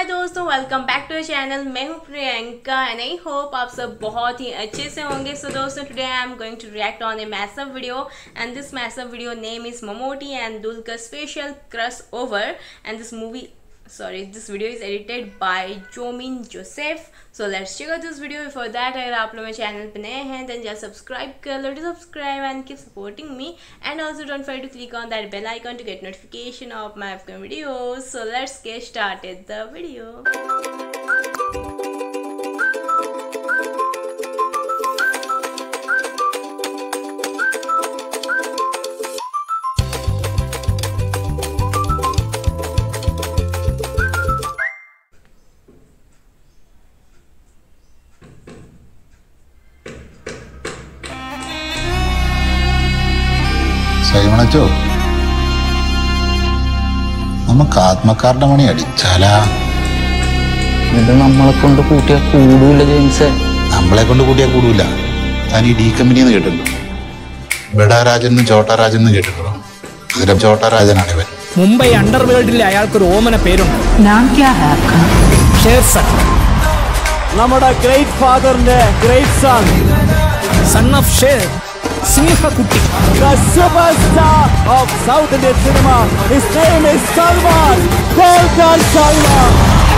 दोस्तों welcome back to channel मैं हूं प्रियंका एंड आई होप आप सब बहुत ही अच्छे से होंगे सो दोस्तों today I am going to react on a massive video and this massive video name is Mammootty and Dulquer special cross over and this movie sorry this video is edited by Jomin Joseph so let's check out this video before that अगर आप लोग मेरे channel पे नए हैं then just subscribe कर लो to subscribe and keep supporting me and also don't forget to click on that bell icon to get notification of my upcoming videos so let's get started the video സൈമണച്ചോ നമുക്ക് ആത്മക്കാരുടെ മണി അടിച്ചാലാ ഇത് നമ്മളെ കൊണ്ട് കൂട്ടിയാ കൂടൂല James നമ്മളെ കൊണ്ട് കൂട്ടിയാൽ കൂടൂല താൻ ഈ ഡി കമ്പനി എന്ന് കേട്ടിട്ടുണ്ടോ ബഡാരാജൻ എന്നും ചോട്ടാരാജൻ എന്നും കേട്ടിട്ടുണ്ടോ അതിലെ ചോട്ടാരാജനാണ് ഇവൻ മുംബൈ അണ്ടർവേൾഡിലെ അയാൾക്കൊരു ഓമന പേരുണ്ട് नाम क्या है आपका ഷേർസൺ നമ്മുടെ ഗ്രേറ്റ് ഫാദറിന്റെ ഗ്രേറ്റ് സൺ സൺ ഓഫ് ഷേർ സിംഹകുട്ടി the superstar of South Indian cinema. His name is Salman Golkar Salman.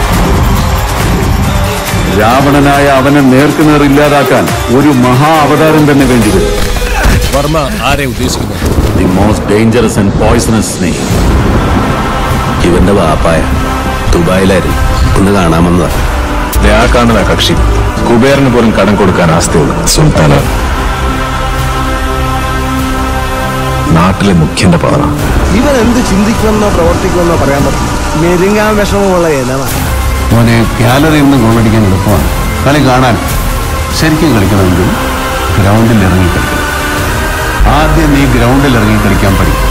രാവണനായ അവനെ നേർക്കുനേർ ഇല്ലാതാക്കാൻ ഒരു മഹാ അവതാരം തന്നെ വേണ്ടിവരും വർമ്മ ആരെ ഉദ്ദേശിക്കുന്നു the most dangerous and poisonous snake ഇവന്റെ വാപ്പായ ദുബായിലായിരുന്നു ഒന്ന് കാണാമെന്നതാ ആ കാണുന്ന കക്ഷി കുബേറിന് പോലും കടം കൊടുക്കാൻ ആസ്തിയുള്ള സുൽത്താനാണ് നാട്ടിലെ മുഖ്യന്റെ പാറ ഇവൻ എന്ത് ചിന്തിക്കുമെന്നോ പ്രവർത്തിക്കുമെന്നോ പറയാൻ പറ്റില്ല മെരുങ്ങാൻ വിഷമമുള്ള ഇനമാണ് മോനെ ഗാലറിയിൽ നിന്ന് ഗോളടിക്കാൻ എളുപ്പമാണ് കളി കാണാൻ ശരിക്കും കളിക്കണമെങ്കിൽ ഗ്രൗണ്ടിൽ ഇറങ്ങി കളിക്കണം ആദ്യം നീ ഗ്രൗണ്ടിൽ ഇറങ്ങി കളിക്കാൻ പഠിക്കും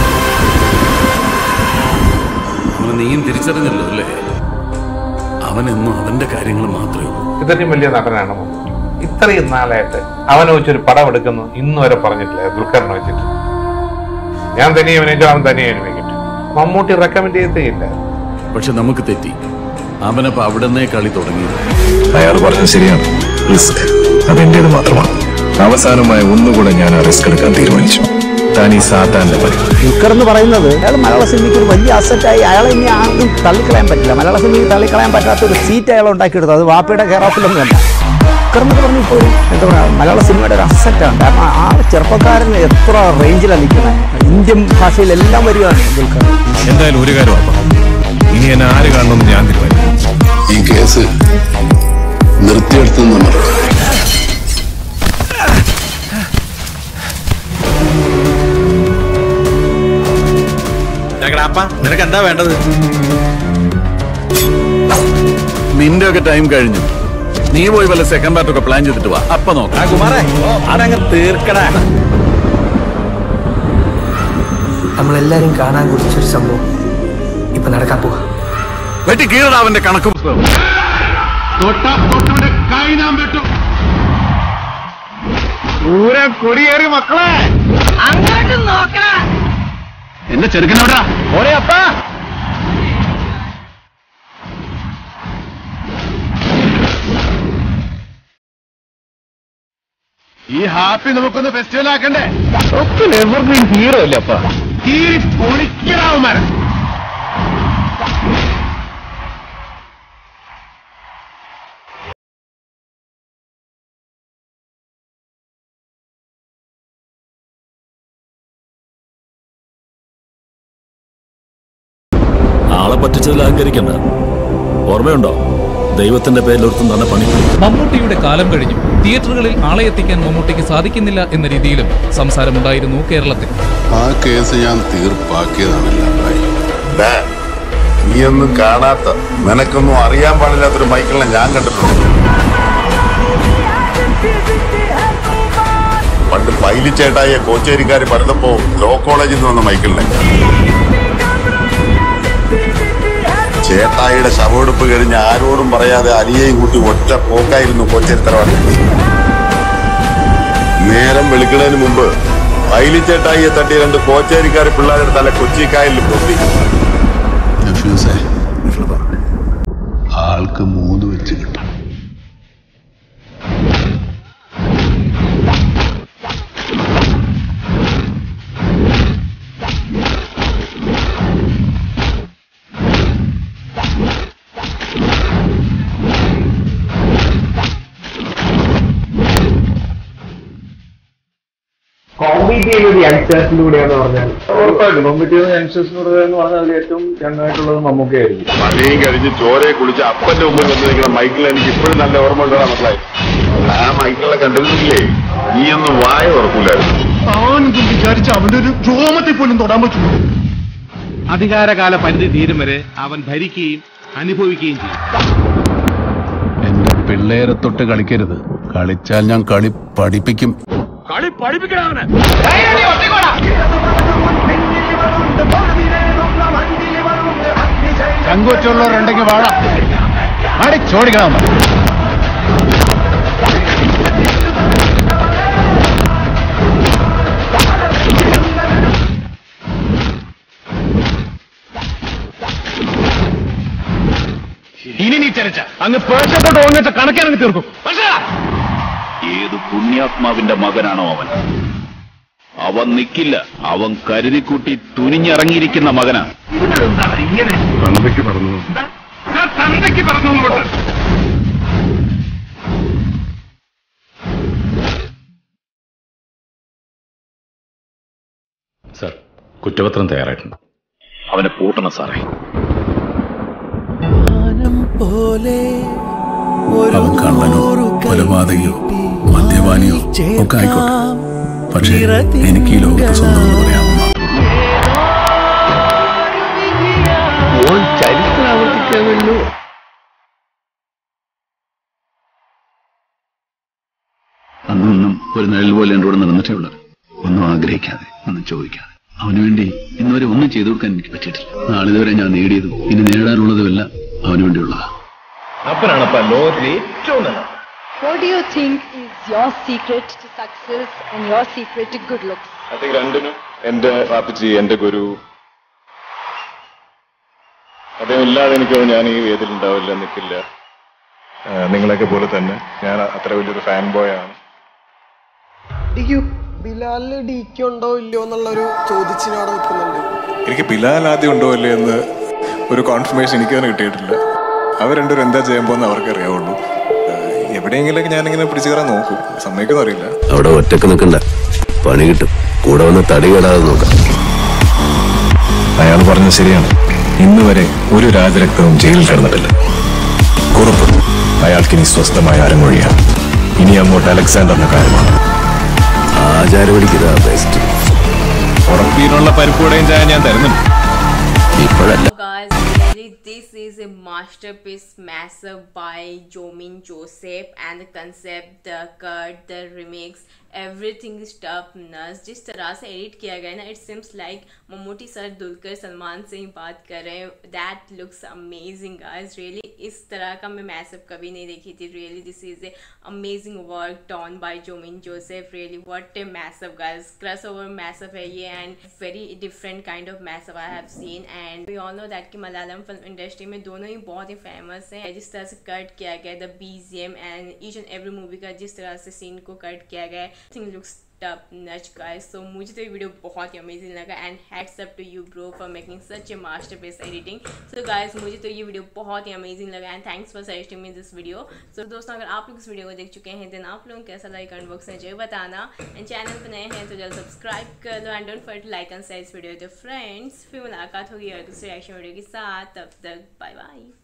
നീയും തിരിച്ചറിഞ്ഞല്ലോ അല്ലേ അവനെന്നും അവന്റെ കാര്യങ്ങൾ മാത്രമേ ഉള്ളൂ ഇത്രയും വലിയ നടനാണ് മമ്മൂട്ടി. ഇത്രയും നാളായിട്ട് അവനെ വെച്ചൊരു പടം എടുക്കുന്നു ഇന്ന് വരെ പറഞ്ഞിട്ടില്ല ദുൽഖറിനെ വെച്ചിട്ട് ഞാൻ തനിയെ അഭിനയിച്ചു അവൻ തനിയെ അഭിനയിക്കട്ടെ മമ്മൂട്ടി റെക്കമെൻഡ് ചെയ്തേയില്ല പക്ഷെ നമുക്ക് തെറ്റി അവനപ്പോ അവിടെ നിന്നേ കളി തുടങ്ങിയത് അയാൾ പറഞ്ഞത് ശരിയാണ് റിസ്ക് അതെന്റേത് മാത്രമാണ് അവസാനമായി ഒന്നുകൂടെ ഞാൻ ആ റിസ്ക് എടുക്കാൻ തീരുമാനിച്ചു താൻ ഈ സാത്താന്റെ പരി ദുൽഖർ എന്ന് പറയുന്നത് അയാൾ മലയാള സിനിമയ്ക്ക് ഒരു വലിയ അസറ്റായി അയാളെ ഇനി ആർക്കും തള്ളിക്കളയാൻ പറ്റില്ല മലയാള സിനിമയ്ക്ക് തള്ളിക്കളയാൻ പറ്റാത്ത ഒരു സീറ്റ് അയാൾ ഉണ്ടാക്കിയെടുത്തത് അത് വാപ്പയുടെ കെയർ ഓഫിലൊന്നും അല്ല ദുൽഖർ എന്ന് പറഞ്ഞ ഇപ്പോൾ ഒരു എന്താ പറയുക മലയാള സിനിമയുടെ ഒരു അസറ്റാണ് കാരണം ആ ചെറുപ്പക്കാരൻ എത്ര റേഞ്ചിലാണ് നിൽക്കുന്നത് ഇന്ത്യൻ ഭാഷയിലെല്ലാം വരികയാണ് ദുൽഖർ എന്തായാലും ഒരു കാര്യം ഉറപ്പാണ് ഇനി എന്നെ ആര് കാണണമെന്ന് ഞാൻ തീരുമാനിക്കും ഈ കേസ് നിർത്തിയെടുത്തെന്ന് പറഞ്ഞു നിനക്ക് എന്താ വേണ്ടത് നിന്റെ ഒക്കെ ടൈം കഴിഞ്ഞു നീ പോയി വല്ല സെക്കൻഡ് പാർട്ട് ഒക്കെ പ്ലാൻ ചെയ്തിട്ട് വാ അപ്പൊ നോക്കാം കുമാറേ അതങ്ങ് തീർക്കടാ നമ്മളെല്ലാരും കാണാൻ കുറിച്ചൊരു സംഭവം ഇപ്പൊ നടക്കാൻ പോവാ വെട്ടി കീഴട അവന്റെ കണക്ക് പുസ്തകം കൊടിയേറി മക്കളെ എന്റെ ചെറുക്കനോടാ ഓരേ അപ്പാ ഈ ഹാപ്പി നമുക്കൊന്ന് ഫെസ്റ്റിവൽ ആക്കണ്ടേ എവർഗ്രീൻ ഹീറോ അല്ലേ അപ്പ ഈ പൊളിക്കലാവുമാരൻ ആളെ പറ്റിച്ചതിൽ അഹങ്കരിക്കണ്ട ഓർമ്മയുണ്ടോ ദൈവത്തിന്റെ പേരിൽ ഒരുത്തും തന്നെ പണി മമ്മൂട്ടിയുടെ കാലം കഴിഞ്ഞു തിയേറ്ററുകളിൽ ആളെ എത്തിക്കാൻ മമ്മൂട്ടിക്ക് സാധിക്കുന്നില്ല എന്ന രീതിയിലും സംസാരമുണ്ടായിരുന്നു കേരളത്തിൽ ആ കേസ് ഞാൻ തീർപ്പാക്കിയതാണല്ല നീയൊന്നും കാണാത്ത നിനക്കൊന്നും അറിയാൻ പാടില്ലാത്തൊരു മൈക്കിളിനെ ഞാൻ കണ്ടിട്ടുണ്ട് പണ്ട് പൈലിച്ചേട്ടായ കോച്ചേരിക്കാർ പറഞ്ഞപ്പോ ലോ കോളേജിൽ നിന്ന് വന്ന മൈക്കിളിനെ ചേട്ടായിയുടെ ശവമെടുപ്പ് കഴിഞ്ഞ് ആരോടും പറയാതെ അലിയെയും കൂട്ടി ഒറ്റ പോക്കായിരുന്നു കോച്ചേരി തറവാട്ടിൽ നേരം വെളുക്കുന്നതിന് മുമ്പ് പൈലിച്ചേട്ടായിയെ തട്ടി രണ്ട് കോച്ചേരിക്കാർ പിള്ളേരുടെ തല കൊച്ചിക്കായലിൽ പൊത്തി നഫ്യൂസേ ആൾ അവൾക്ക് മൂന്ന് വെച്ച് കിട്ടും കോമ്പീറ്റ് ചെയ്യുന്നത് യങ്സ്റ്റേഴ്സിന്റെ കൂടെയാന്ന് പറഞ്ഞാൽ ഉറപ്പായിട്ടും കോമ്പറ്റ് ചെയ്യുന്ന യങ്സ്റ്റേഴ്സിനോട് എന്ന് പറഞ്ഞാൽ അതിൽ ഏറ്റവും യങ്ങായിട്ടുള്ളത് മമ്മൂക്കയായിരിക്കും മഴയും കഴിഞ്ഞ് ചോരയെ കുളിച്ച് അപ്പന്റെ മുമ്പിൽ വന്ന് നിൽക്കുന്ന മൈക്കിൾ എനിക്ക് ഇപ്പോഴും നല്ല ഓർമ്മ ഉണ്ടോ മനസ്സിലായി ആ മൈക്കിളിനെ കണ്ടിരുന്നില്ലേ നീ ഒന്നും വായ ഉറക്കൂലായിരുന്നു അവനൊന്നും വിചാരിച്ച അവന്റെ ഒരു രോമത്തെ പോലും തൊടാൻ പറ്റുമോ അധികാരകാല പരിധി തീരും വരെ അവൻ ഭരിക്കുകയും അനുഭവിക്കുകയും ചെയ്യും എന്റെ പിള്ളേരെ തൊട്ട് കളിക്കരുത് കളിച്ചാൽ ഞാൻ കളി പഠിപ്പിക്കും കളി പഠിപ്പിക്കണവന് ചങ്കൂറ്റുള്ളവരുണ്ടെങ്കിൽ വാടാ അടിച്ചോടിക്കണം ഇനി നീ ചരച്ച അങ്ങ് പേഴ്സത്തോട്ട് ഓങ്ങിച്ച കണക്കിറങ്ങി തീർക്കും ഏത് പുണ്യാത്മാവിന്റെ മകനാണോ അവൻ അവൻ നിക്കില്ല അവൻ കരുതിക്കൂട്ടി തുനിഞ്ഞിറങ്ങിയിരിക്കുന്ന മകനാ തന്തയ്ക്ക് പറഞ്ഞു തന്തയ്ക്ക് പറഞ്ഞു അങ്ങോട്ട് സർ കുറ്റപത്രം തയ്യാറായിട്ടുണ്ട് അവനെ പൂട്ടണം സാറേ അവൻ കള്ളനോ കൊലപാതകയോ മദ്യപാനിയോ ഒക്കെ ആയിക്കോട്ടെ പക്ഷേ എനിക്ക് ഈ ലോകത്ത് സ്വന്തം എന്ന് പറയാവുന്ന ഓൻ ചരിത്രം ആവർത്തിക്കാൻ വേണ്ടി അന്നൊന്നും ഒരു നിഴൽ പോലെ എൻ്റെ കൂടെ നടന്നിട്ടേ ഉള്ളത് ഒന്നും ആഗ്രഹിക്കാതെ ഒന്നും ചോദിക്കാതെ അവന് വേണ്ടി ഇന്നുവരെ ഒന്നും ചെയ്തു കൊടുക്കാൻ എനിക്ക് പറ്റിയിട്ടില്ല നാളിതുവരെ ഞാൻ നേടിയതും ഇനി നേടാനുള്ളതുമെല്ലാം അവന് വേണ്ടിയുള്ളതാ അപ്പനാണപ്പ ലോകത്തിലെ ഏറ്റവും നല്ല What do you think is your secret to success and your secret to good looks? I think രണ്ടിനും എന്റെ പാപ്പച്ചി എന്റെ ഗുരു അദ്ദേഹം ഇല്ലാതെ എനിക്ക് തോന്നുന്നു ഞാൻ ഈ വേദിയിൽ ഉണ്ടാവില്ല നിൽക്കില്ല ആ, നിങ്ങളെയൊക്കെ പോലെ തന്നെ ഞാൻ അത്ര വലിയൊരു ഫാൻ ബോയ് ആണ് ബിലാലിന് ഡിക്ക് ഉണ്ടോ ഇല്ലയോ എന്നുള്ളൊരു ചോദിച്ചിന് അവിടെ നിൽക്കുന്നുണ്ട് എനിക്ക് ബിലാൽ ആദ്യം ഉണ്ടോ അല്ലേ എന്ന് ഒരു കോൺഫർമേഷൻ എനിക്ക് തന്നെ കിട്ടിയിട്ടില്ല അവർ രണ്ടുപേരും എന്താ ചെയ്യാൻ പോകുന്ന അവർക്ക് അറിയാവുള്ളൂ ആ, എവിടെയെങ്കിലൊക്കെ ഞാനിങ്ങനെ പിടിച്ചു കയറാൻ നോക്കും സമ്മതിക്കുന്ന അറിയില്ല അവിടെ ഒറ്റക്ക് നിൽക്കണ്ട പണി കിട്ടും കൂടെ വന്ന് തടി കേടാതെ നോക്കാം അയാൾ പറഞ്ഞത് ശരിയാണ് ഇന്ന് വരെ ഒരു രാജരക്തവും ജയിലിൽ കിടന്നിട്ടില്ല കുറുപ്പ് അയാൾക്ക് ഇനി സ്വസ്ഥമായ അരങ്ങൊഴിയാം ഇനി അങ്ങോട്ട് അലക്സാണ്ടറിന്റെ കാര്യമാണ് ആചാരപടിക്കുക ബെസ്റ്റ് ഉറപ്പീനുള്ള പരിപ്പൂടെയും ചായ ഞാൻ തരുന്നുണ്ട് ഇപ്പോഴല്ല guys really this is a masterpiece massive by jomin joseph and the concept the cut the remix everything is top notch जिस तरह से एडिट किया गया है ना it seems like Mammootty sir Dulquer Salman से ही बात कर रहे हैं that looks amazing guys really इस तरह का मैं मैसअप कभी नहीं देखी थी really this is a amazing work done by Jomin Joseph really what a mashup guys cross over mashup है ये and very different kind of mashup I have seen and we all know that कि Malayalam film industry में दोनों ही बहुत ही famous है जिस तरह से कट किया गया the BGM and each and every movie का जिस तरह से सीन को कट किया गया है thing looks top notch guys so मुझे तो ये वीडियो बहुत ही अमेजिंग लगा and hats up to you bro for making such a masterpiece editing so guys मुझे तो ये वीडियो बहुत ही अमेजिंग लगा and thanks for suggesting me this video so दोस्तों अगर आप लोग इस वीडियो को देख चुके हैं देन आप लोगों को कैसा लगा कमेंट बॉक्स में जरूर बताना एंड चैनल पर नए हैं तो जल्द सब्सक्राइब कर लो and don't forget to like and share इस वीडियो तो फ्रेंड्स फिर मुलाकात होगी और दूसरे एक्शन वीडियो के साथ तब तक बाय बाय